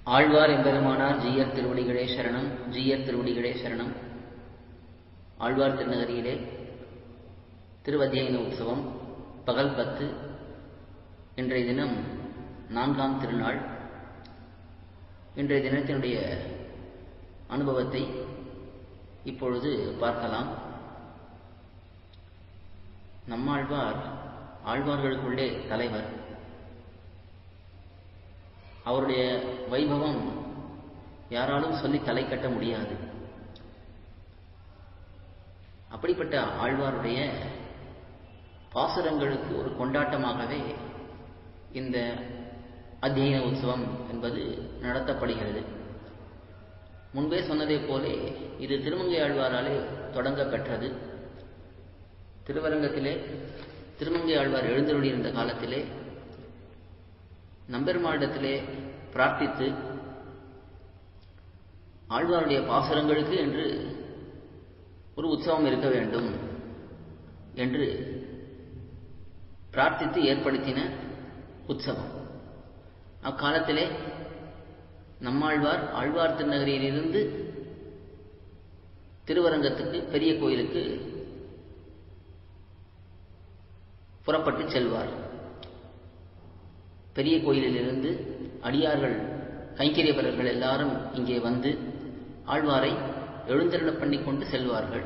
ஆழ்வார் எம்பெருமானார் ஜீயர் திருவடிகளே சரணம் ஜீயர் திருவடிகளே சரணம் ஆழ்வார் திருநகரியிலே திருவத்தியன உற்சவம் பகல் பத்து இன்றைய தினம் நான்காம் திருநாள் இன்றைய தினத்தினுடைய அனுபவத்தை இப்பொழுது பார்க்கலாம் நம்மாழ்வார் ஆழ்வார்களுக்குள்ளே தலைவர் அவருடைய வைபவம் யாராலும் சொல்லி தலை கட்ட முடியாது அப்படிப்பட்ட ஆழ்வாருடைய பாசுரங்களுக்கு ஒரு கொண்டாட்டமாகவே இந்த அத்தியன உற்சவம் என்பது நடத்தப்படுகிறது முன்பே சொன்னதை போலே இது திருமங்கை ஆழ்வாராலே தொடங்க பெற்றது திருவரங்கத்திலே திருமங்கை ஆழ்வார் எழுந்தருளியிருந்த காலத்திலே நம்பெருமாளிடத்திலே பிரார்த்தித்து ஆழ்வாருடைய பாசுரங்களுக்கு என்று ஒரு உற்சவம் இருக்க வேண்டும் என்று பிரார்த்தித்து ஏற்படுத்தின உற்சவம் அக்காலத்திலே நம்மாழ்வார் ஆழ்வார் திருநகரியிலிருந்து திருவரங்கத்துக்கு பெரிய கோயிலுக்கு புறப்பட்டு செல்வார் பெரிய கோயிலிலிருந்து அடியார்கள் கைங்கரியவர்கள் எல்லாரும் இங்கே வந்து ஆழ்வாரை எழுந்தருள பண்ணி கொண்டு செல்வார்கள்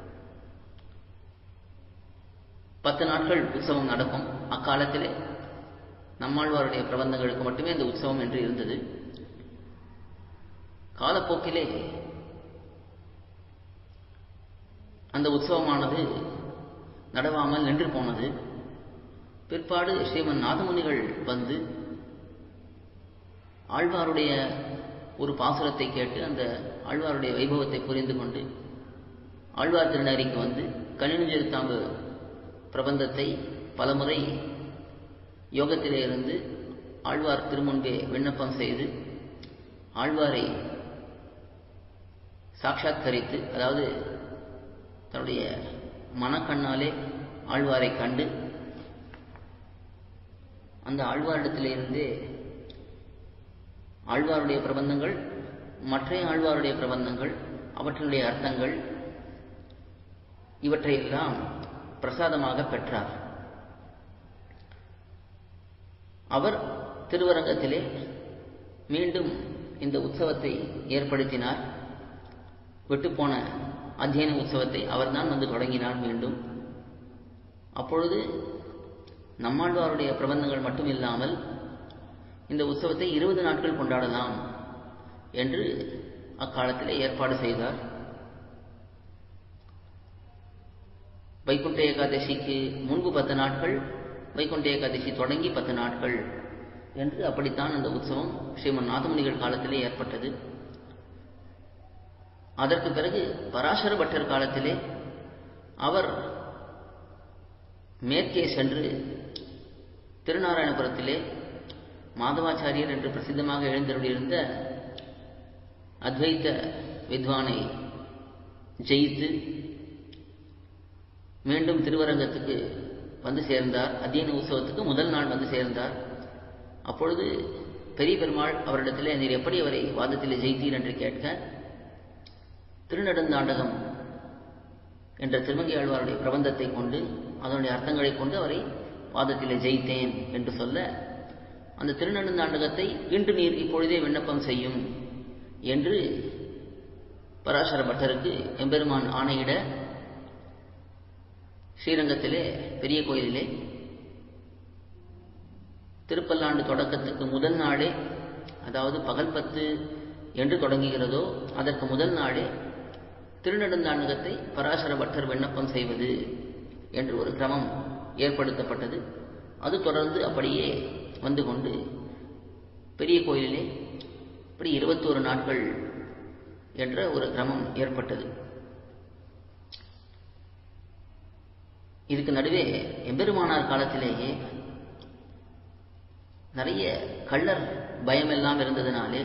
பத்து நாட்கள் உற்சவம் நடக்கும் அக்காலத்திலே நம்மாழ்வாருடைய பிரபந்தங்களுக்கு மட்டுமே இந்த உற்சவம் என்று இருந்தது காலப்போக்கிலே அந்த உற்சவமானது நடவாமல் நின்று போனது பிற்பாடு ஸ்ரீமன் நாதமுனிகள் வந்து ஆழ்வாருடைய ஒரு பாசுரத்தை கேட்டு அந்த ஆழ்வாருடைய வைபவத்தை புரிந்து கொண்டு ஆழ்வார் திருநறிக்கு வந்து கணினஞ்செருத்தாம்பு பிரபந்தத்தை பலமுறை யோகத்திலே இருந்து ஆழ்வார் திருமுன்பே விண்ணப்பம் செய்து ஆழ்வாரை சாட்சாத்கரித்து அதாவது தன்னுடைய மனக்கண்ணாலே ஆழ்வாரை கண்டு அந்த ஆழ்வாரிடத்திலிருந்தே ஆழ்வாருடைய பிரபந்தங்கள் மற்ற ஆழ்வாருடைய பிரபந்தங்கள் அவற்றினுடைய அர்த்தங்கள் இவற்றையெல்லாம் பிரசாதமாக பெற்றார் அவர் திருவரங்கத்திலே மீண்டும் இந்த உற்சவத்தை ஏற்படுத்தினார் விட்டுப்போன அத்தியன உற்சவத்தை அவர்தான் வந்து தொடங்கினார் மீண்டும் அப்பொழுது நம்மாழ்வாருடைய பிரபந்தங்கள் மட்டும் இல்லாமல் இந்த உற்சவத்தை இருபது நாட்கள் கொண்டாடலாம் என்று அக்காலத்திலே ஏற்பாடு செய்தார் வைகுண்ட ஏகாதசிக்கு முன்பு பத்து நாட்கள் வைகுண்ட ஏகாதசி தொடங்கி பத்து நாட்கள் என்று அப்படித்தான் அந்த உற்சவம் ஸ்ரீமன் நாதமுனிகள் காலத்திலே ஏற்பட்டது அதற்கு பிறகு பராசர பட்டர் காலத்திலே அவர் மேற்கே சென்று திருநாராயணபுரத்திலே மாதவாச்சாரியர் என்று பிரசித்தமாக எழுந்தருளியிருந்த அத்வைத்த வித்வானை ஜெயித்து மீண்டும் திருவரங்கத்துக்கு வந்து சேர்ந்தார் அத்தியன உற்சவத்துக்கு முதல் நாள் வந்து சேர்ந்தார் அப்பொழுது பெரிய பெருமாள் அவரிடத்திலே நீர் எப்படி அவரை வாதத்திலே ஜெயித்தீர் என்று கேட்க திருநெடுந்தாண்டகம் என்ற திருமங்கை ஆழ்வாருடைய பிரபந்தத்தை கொண்டு அதனுடைய அர்த்தங்களை கொண்டு அவரை வாதத்திலே ஜெயித்தேன் என்று சொல்ல அந்த திருநெடுந்தாண்டகத்தை இன்று நீர் இப்பொழுதே விண்ணப்பம் செய்யும் என்று பராசர பட்டருக்கு எம்பெருமான் ஆணையிட ஸ்ரீரங்கத்திலே பெரிய கோயிலிலே திருப்பல்லாண்டு தொடக்கத்துக்கு முதல் நாளே அதாவது பகல் பத்து என்று தொடங்குகிறதோ அதற்கு முதல் நாளே திருநெடுந்தாண்டகத்தை பராசர பட்டர் விண்ணப்பம் செய்வது என்று ஒரு கிரமம் ஏற்படுத்தப்பட்டது அது தொடர்ந்து அப்படியே வந்து கொண்டு பெரிய கோயிலிலே இப்படி இருபத்தோரு நாட்கள் என்ற ஒரு கிரமம் ஏற்பட்டது இதுக்கு நடுவே எம்பெருமானார் காலத்திலேயே நிறைய கள்ளர் பயம் எல்லாம் இருந்ததுனாலே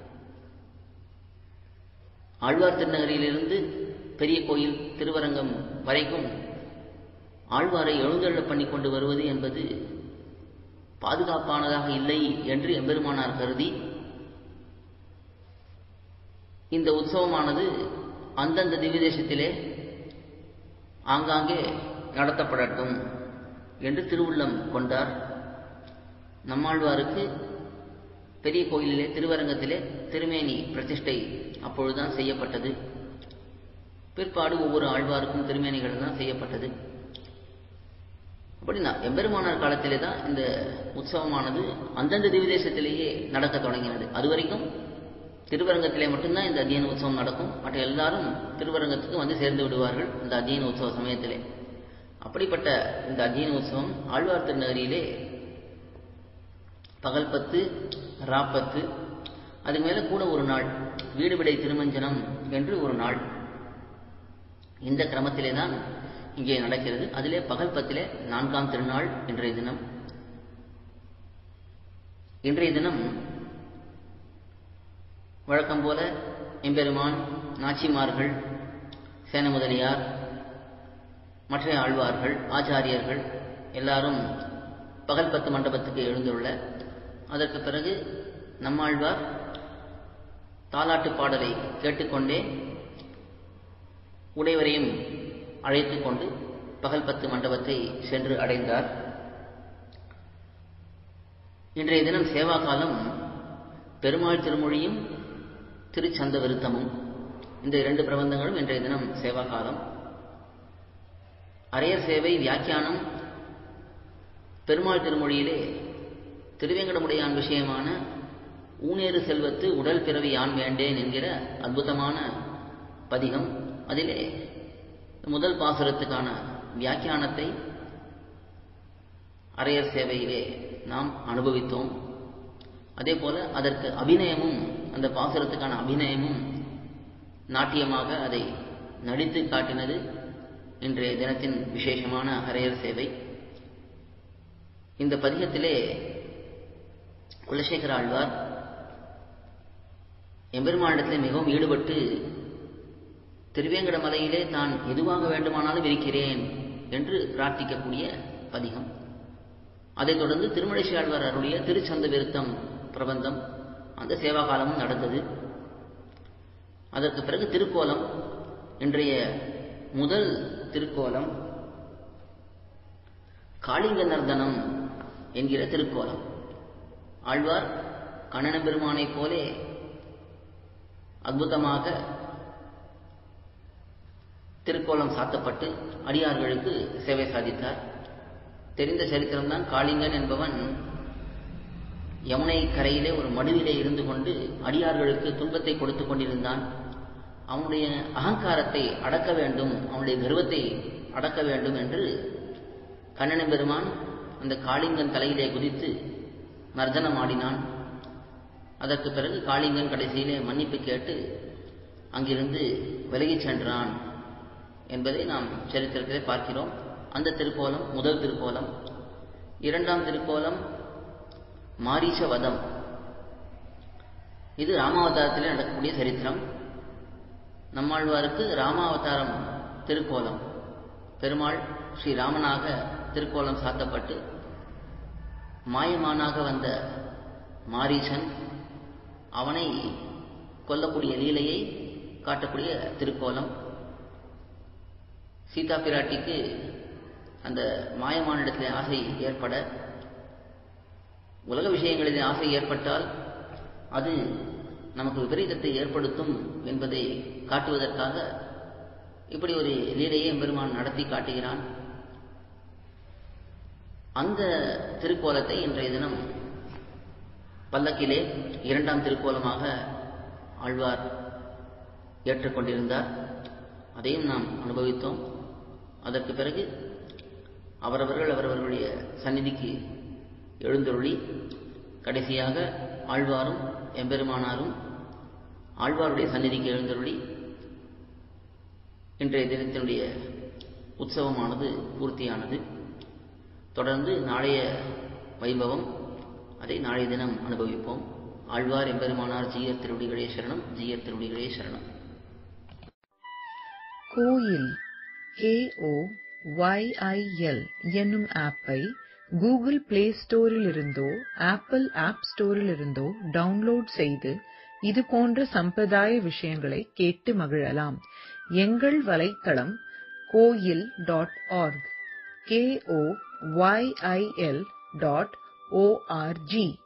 ஆழ்வார் திருநகரிலிருந்து பெரிய கோயில் திருவரங்கம் வரைக்கும் ஆழ்வாரை எழுந்தருள பண்ணி கொண்டு வருவது என்பது பாதுகாப்பானதாக இல்லை என்று எம்பெருமானார் கருதி இந்த உற்சவமானது அந்தந்த திவ்ய தேசத்திலே ஆங்காங்கே நடத்தப்படட்டும் என்று திருவுள்ளம் கொண்டார் நம்மாழ்வாருக்கு பெரிய கோயிலிலே திருவரங்கத்திலே திருமேனி பிரதிஷ்டை அப்பொழுதுதான் செய்யப்பட்டது பிற்பாடு ஒவ்வொரு ஆழ்வாருக்கும் திருமேனிகள் தான் செய்யப்பட்டது அப்படின்னா எம்பெருமானார் காலத்திலே தான் இந்த உற்சவமானது அந்தந்த திவிதேசத்திலேயே நடக்க தொடங்கினது அது வரைக்கும் திருவரங்கத்திலே மட்டும்தான் இந்த அத்தியன உற்சவம் நடக்கும் மற்ற எல்லாரும் திருவரங்கத்துக்கு வந்து சேர்ந்து விடுவார்கள் இந்த அத்தியன உற்சவ சமயத்திலே அப்படிப்பட்ட இந்த அத்தியன உற்சவம் ஆழ்வார் திருநகரியிலே பகல் பத்து ராப்பத்து அதுக்கு மேலே கூட ஒரு நாள் வீடு விடை திருமஞ்சனம் என்று ஒரு நாள் இந்த கிரமத்திலே தான் இங்கே நடக்கிறது அதிலே பகல் பத்திலே நான்காம் திருநாள் இன்றைய தினம் இன்றைய தினம் வழக்கம் போல எம்பெருமான் நாச்சிமார்கள் சேன முதலியார் மற்ற ஆழ்வார்கள் ஆச்சாரியர்கள் எல்லாரும் பகல் பத்து மண்டபத்துக்கு எழுந்துள்ள அதற்கு பிறகு நம்மாழ்வார் தாலாட்டு பாடலை கேட்டுக்கொண்டே உடையவரையும் அழைத்து கொண்டு பகல் பத்து மண்டபத்தை சென்று அடைந்தார் இன்றைய தினம் சேவா காலம் பெருமாள் திருமொழியும் திருச்சந்த விருத்தமும் இந்த இரண்டு பிரபந்தங்களும் இன்றைய தினம் சேவா காலம் அரையர் சேவை வியாக்கியானம் பெருமாள் திருமொழியிலே திருவேங்கடமுடையான் விஷயமான ஊனேறு செல்வத்து உடல் பிறவி யான் வேண்டேன் என்கிற அற்புதமான பதிகம் அதிலே முதல் பாசுரத்துக்கான வியாக்கியானத்தை அரையர் சேவையிலே நாம் அனுபவித்தோம் அதே போல அதற்கு அபிநயமும் அந்த பாசுரத்துக்கான அபிநயமும் நாட்டியமாக அதை நடித்து காட்டினது இன்றைய தினத்தின் விசேஷமான அரையர் சேவை இந்த பதிகத்திலே குலசேகர ஆழ்வார் எம்பெருமானிடத்திலே மிகவும் ஈடுபட்டு திருவேங்கட மலையிலே தான் எதுவாக வேண்டுமானாலும் இருக்கிறேன் என்று பிரார்த்திக்கக்கூடிய பதிகம் அதைத் தொடர்ந்து திருமலை ஆழ்வார் அருளிய திருச்சந்த விருத்தம் பிரபந்தம் அந்த சேவா காலமும் நடந்தது அதற்கு பிறகு திருக்கோலம் இன்றைய முதல் திருக்கோலம் காளிங்க நர்தனம் என்கிற திருக்கோலம் ஆழ்வார் கண்ணன பெருமானைப் போலே அற்புதமாக திருக்கோலம் சாத்தப்பட்டு அடியார்களுக்கு சேவை சாதித்தார் தெரிந்த சரித்திரம்தான் காளிங்கன் என்பவன் யமுனை கரையிலே ஒரு மடுவிலே இருந்து கொண்டு அடியார்களுக்கு துன்பத்தை கொடுத்து கொண்டிருந்தான் அவனுடைய அகங்காரத்தை அடக்க வேண்டும் அவனுடைய கர்வத்தை அடக்க வேண்டும் என்று கண்ணன பெருமான் அந்த காளிங்கன் தலையிலே குதித்து மர்தனம் ஆடினான் அதற்கு பிறகு காளிங்கன் கடைசியிலே மன்னிப்பு கேட்டு அங்கிருந்து விலகிச் சென்றான் என்பதை நாம் சரித்திரத்திலே பார்க்கிறோம் அந்த திருக்கோலம் முதல் திருக்கோலம் இரண்டாம் திருக்கோலம் மாரீச வதம் இது ராமாவதாரத்திலே நடக்கக்கூடிய சரித்திரம் நம்மாழ்வாருக்கு ராமாவதாரம் திருக்கோலம் பெருமாள் ஸ்ரீ ராமனாக திருக்கோலம் சாத்தப்பட்டு மாயமானாக வந்த மாரீசன் அவனை கொல்லக்கூடிய லீலையை காட்டக்கூடிய திருக்கோலம் சீதா பிராட்டிக்கு அந்த மாயமானிடத்தில் ஆசை ஏற்பட உலக விஷயங்களில் ஆசை ஏற்பட்டால் அது நமக்கு விபரீதத்தை ஏற்படுத்தும் என்பதை காட்டுவதற்காக இப்படி ஒரு லீலையை எம்பெருமான் நடத்தி காட்டுகிறான் அந்த திருக்கோலத்தை இன்றைய தினம் பல்லக்கிலே இரண்டாம் திருக்கோலமாக ஆழ்வார் ஏற்றுக்கொண்டிருந்தார் அதையும் நாம் அனுபவித்தோம் அதற்கு பிறகு அவரவர்கள் அவரவர்களுடைய சந்நிதிக்கு எழுந்தருளி கடைசியாக ஆழ்வாரும் எம்பெருமானாரும் ஆழ்வாருடைய சந்நிதிக்கு எழுந்தருளி இன்றைய தினத்தினுடைய உற்சவமானது பூர்த்தியானது தொடர்ந்து நாளைய வைபவம் அதை நாளைய தினம் அனுபவிப்போம் ஆழ்வார் எம்பெருமானார் ஜீயர் திருவடிகளே சரணம் ஜீயர் திருவடிகளே சரணம் கோயில் ஏஓ ஒய்ஐஎல் என்னும் ஆப்பை கூகுள் பிளே ஸ்டோரில் இருந்தோ ஆப்பிள் ஆப் ஸ்டோரில் இருந்தோ டவுன்லோட் செய்து இது போன்ற சம்பிரதாய விஷயங்களை கேட்டு மகிழலாம் எங்கள் வலைத்தளம் கோயில் dot org K O Y I L dot O R G